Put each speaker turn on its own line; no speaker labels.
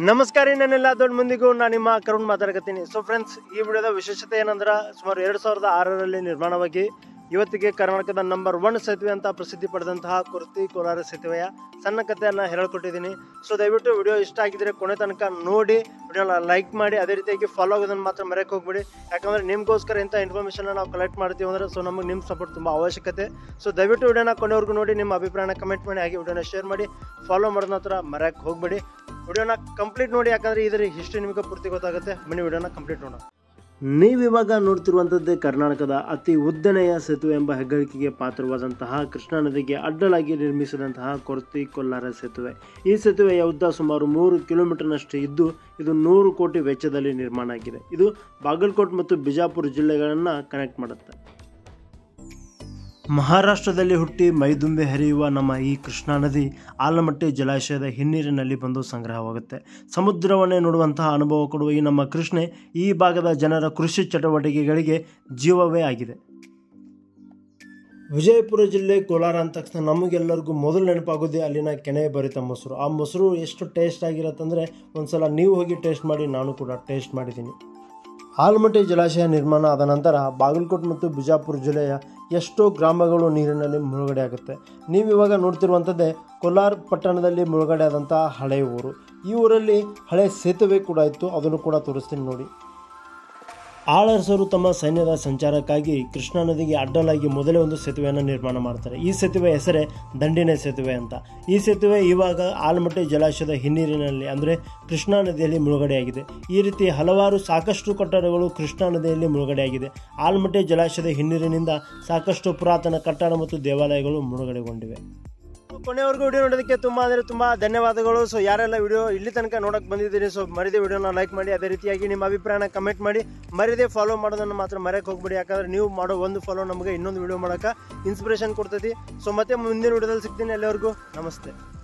ನಮಸ್ಕಾರ ರೀ ನನ್ನೆಲ್ಲ ದೊಡ್ಡ ಮಂದಿಗೂ ನಾನು ನಿಮ್ಮ ಕರುಣ್ ಮಾತಾಡಕತ್ತೀನಿ ಸೊ ಫ್ರೆಂಡ್ಸ್ ಈ ವಿಡಿಯೋದ ವಿಶೇಷತೆ ಏನಂದ್ರೆ ಸುಮಾರು ಎರಡು ಸಾವಿರದ ಆರರಲ್ಲಿ ನಿರ್ಮಾಣವಾಗಿ ಇವತ್ತಿಗೆ ಕರ್ನಾಟಕದ ನಂಬರ್ ಒನ್ ಸೇತುವೆ ಅಂತ ಪ್ರಸಿದ್ಧಿ ಪಡೆದಂತಹ ಕುರ್ತಿ ಕೋಲಾರ ಸೇತುವೆಯ ಸಣ್ಣ ಕಥೆಯನ್ನು ಹೇಳ್ಕೊಟ್ಟಿದ್ದೀನಿ ಸೊ ದಯವಿಟ್ಟು ವಿಡಿಯೋ ಇಷ್ಟ ಆಗಿದ್ರೆ ಕೊನೆ ತನಕ ನೋಡಿ ವಿಡಿಯೋನ ಲೈಕ್ ಮಾಡಿ ಅದೇ ರೀತಿಯಾಗಿ ಫಾಲೋ ಆಗೋದನ್ನು ಮಾತ್ರ ಮರೆಯಕ್ಕೆ ಹೋಗ್ಬೇಡಿ ಯಾಕಂದ್ರೆ ನಿಮಗೋಸ್ಕರ ಇಂಥ ಇನ್ಫಾರ್ಮೇಷನ್ ನಾವು ಕಲೆಕ್ಟ್ ಮಾಡ್ತೀವಿ ಅಂದ್ರೆ ಸೊ ನಮಗೆ ನಿಮ್ಮ ಸಪೋರ್ಟ್ ತುಂಬ ಅವಶ್ಯಕತೆ ಸೊ ದಯವಿಟ್ಟು ವಿಡಿಯೋನ ಕೊನೆವರೆಗೂ ನೋಡಿ ನಿಮ್ಮ ಅಭಿಪ್ರಾಯನ ಕಮೆಂಟ್ ಮಾಡಿ ಹಾಗೆ ವಿಡಿಯೋನ ಶೇರ್ ಮಾಡಿ ಫಾಲೋ ಮಾಡೋದ್ ಮಾತ್ರ ಮರೆಯಕ್ಕೆ ಹೋಗಬೇಡಿ ವಿಡಿಯೋನ ಕಂಪ್ಲೀಟ್ ನೋಡಿ ಯಾಕಂದ್ರೆ ಇದರ ಹಿಸ್ಟ್ರಿ ನಿಮಗೆ ಪೂರ್ತಿ ಗೊತ್ತಾಗುತ್ತೆ ಬನ್ನಿ ವಿಡಿಯೋನ ಕಂಪ್ಲೀಟ್ ನೋಡೋಣ ನೀವಿವಾಗ ನೋಡ್ತಿರುವಂಥದ್ದೇ ಕರ್ನಾಟಕದ ಅತಿ ಉದ್ದನೆಯ ಸೇತುವೆ ಎಂಬ ಹೆಗ್ಗಳಿಕೆಗೆ ಪಾತ್ರವಾದಂತಹ ಕೃಷ್ಣಾ ನದಿಗೆ ಅಡ್ಡಲಾಗಿ ನಿರ್ಮಿಸಿದಂತಹ ಕೊರ್ತಿ ಕೊಲ್ಲಾರ ಸೇತುವೆ ಈ ಸೇತುವೆಯ ಉದ್ದ ಸುಮಾರು ಮೂರು ಕಿಲೋಮೀಟರ್ನಷ್ಟು ಇದ್ದು ಇದು ನೂರು ಕೋಟಿ ವೆಚ್ಚದಲ್ಲಿ ನಿರ್ಮಾಣ ಆಗಿದೆ ಇದು ಬಾಗಲಕೋಟ್ ಮತ್ತು ಬಿಜಾಪುರ ಜಿಲ್ಲೆಗಳನ್ನು ಕನೆಕ್ಟ್ ಮಾಡುತ್ತೆ ಮಹಾರಾಷ್ಟ್ರದಲ್ಲಿ ಹುಟ್ಟಿ ಮೈದುಂಬೆ ಹರಿಯುವ ನಮ್ಮ ಈ ಕೃಷ್ಣಾ ನದಿ ಆಲಮಟ್ಟಿ ಜಲಾಶಯದ ಹಿನ್ನೀರಿನಲ್ಲಿ ಬಂದು ಸಂಗ್ರಹವಾಗುತ್ತೆ ಸಮುದ್ರವನ್ನೇ ನೋಡುವಂತಹ ಅನುಭವ ಕೊಡುವ ಈ ನಮ್ಮ ಕೃಷ್ಣೆ ಈ ಭಾಗದ ಜನರ ಕೃಷಿ ಚಟುವಟಿಕೆಗಳಿಗೆ ಜೀವವೇ ಆಗಿದೆ ವಿಜಯಪುರ ಜಿಲ್ಲೆ ಕೋಲಾರ ಅಂದ ತಕ್ಷಣ ನಮಗೆಲ್ಲರಿಗೂ ಮೊದಲು ನೆನಪಾಗೋದೇ ಅಲ್ಲಿನ ಕೆನೆ ಭರಿತ ಮೊಸರು ಆ ಮೊಸರು ಎಷ್ಟು ಟೇಸ್ಟ್ ಆಗಿರತ್ತಂದರೆ ಒಂದ್ಸಲ ನೀವು ಹೋಗಿ ಟೇಸ್ಟ್ ಮಾಡಿ ನಾನು ಕೂಡ ಟೇಸ್ಟ್ ಮಾಡಿದ್ದೀನಿ ಆಲಮಟ್ಟಿ ಜಲಾಶಯ ನಿರ್ಮಾಣ ಆದ ನಂತರ ಬಾಗಲಕೋಟೆ ಮತ್ತು ಬಿಜಾಪುರ ಜಿಲ್ಲೆಯ ಎಷ್ಟೋ ಗ್ರಾಮಗಳು ನೀರಿನಲ್ಲಿ ಮುಳುಗಡೆ ಆಗುತ್ತೆ ನೀವು ಇವಾಗ ನೋಡ್ತಿರುವಂಥದ್ದೇ ಕೋಲಾರ ಪಟ್ಟಣದಲ್ಲಿ ಮುಳುಗಡೆ ಆದಂತಹ ಹಳೆ ಊರು ಈ ಊರಲ್ಲಿ ಹಳೆ ಸೇತುವೆ ಕೂಡ ಇತ್ತು ಅದನ್ನು ಕೂಡ ತೋರಿಸ್ತೀನಿ ನೋಡಿ ಆಳರಸರು ತಮ್ಮ ಸೈನ್ಯದ ಸಂಚಾರಕ್ಕಾಗಿ ಕೃಷ್ಣಾ ನದಿಗೆ ಅಡ್ಡಲಾಗಿ ಮೊದಲೇ ಒಂದು ಸೇತುವೆಯನ್ನು ನಿರ್ಮಾಣ ಮಾಡ್ತಾರೆ ಈ ಸೇತುವೆ ಹೆಸರೇ ದಂಡಿನ ಸೇತುವೆ ಅಂತ ಈ ಸೇತುವೆ ಇವಾಗ ಆಲಮಟ್ಟಿ ಜಲಾಶಯದ ಹಿನ್ನೀರಿನಲ್ಲಿ ಅಂದರೆ ಕೃಷ್ಣಾ ನದಿಯಲ್ಲಿ ಮುಳುಗಡೆಯಾಗಿದೆ ಈ ರೀತಿ ಹಲವಾರು ಸಾಕಷ್ಟು ಕಟ್ಟಡಗಳು ಕೃಷ್ಣಾ ನದಿಯಲ್ಲಿ ಮುಳುಗಡೆಯಾಗಿದೆ ಆಲಮಟ್ಟಿ ಜಲಾಶಯದ ಹಿನ್ನೀರಿನಿಂದ ಸಾಕಷ್ಟು ಪುರಾತನ ಕಟ್ಟಡ ಮತ್ತು ದೇವಾಲಯಗಳು ಮುಳುಗಡೆಗೊಂಡಿವೆ ಕೊನೆವರೆಗೂ ವಿಡಿಯೋ ನೋಡೋದಕ್ಕೆ ತುಂಬ ಅಂದರೆ ತುಂಬ ಧನ್ಯವಾದಗಳು ಸೊ ಯಾರೆಲ್ಲ ವಿಡಿಯೋ ಇಲ್ಲಿ ತನಕ ನೋಡಕ್ಕೆ ಬಂದಿದ್ದೀರಿ ಸೊ ಮರಿದೆ ವಿಡಿಯೋನ ಲೈಕ್ ಮಾಡಿ ಅದೇ ರೀತಿಯಾಗಿ ನಿಮ್ಮ ಅಭಿಪ್ರಾಯನ ಕಮೆಂಟ್ ಮಾಡಿ ಮರಿದೆ ಫಾಲೋ ಮಾಡೋದನ್ನು ಮಾತ್ರ ಮರೆಯಕ್ಕೆ ಹೋಗ್ಬೇಡಿ ಯಾಕಂದ್ರೆ ನೀವು ಮಾಡೋ ಒಂದು ಫಾಲೋ ನಮಗೆ ಇನ್ನೊಂದು ವಿಡಿಯೋ ಮಾಡೋಕೆ ಇನ್ಸ್ಪಿರೇಷನ್ ಕೊಡ್ತೈತಿ ಸೊ ಮತ್ತೆ ಮುಂದಿನ ವಿಡಿಯೋದಲ್ಲಿ ಸಿಗ್ತೀನಿ ಎಲ್ಲರಿಗೂ ನಮಸ್ತೆ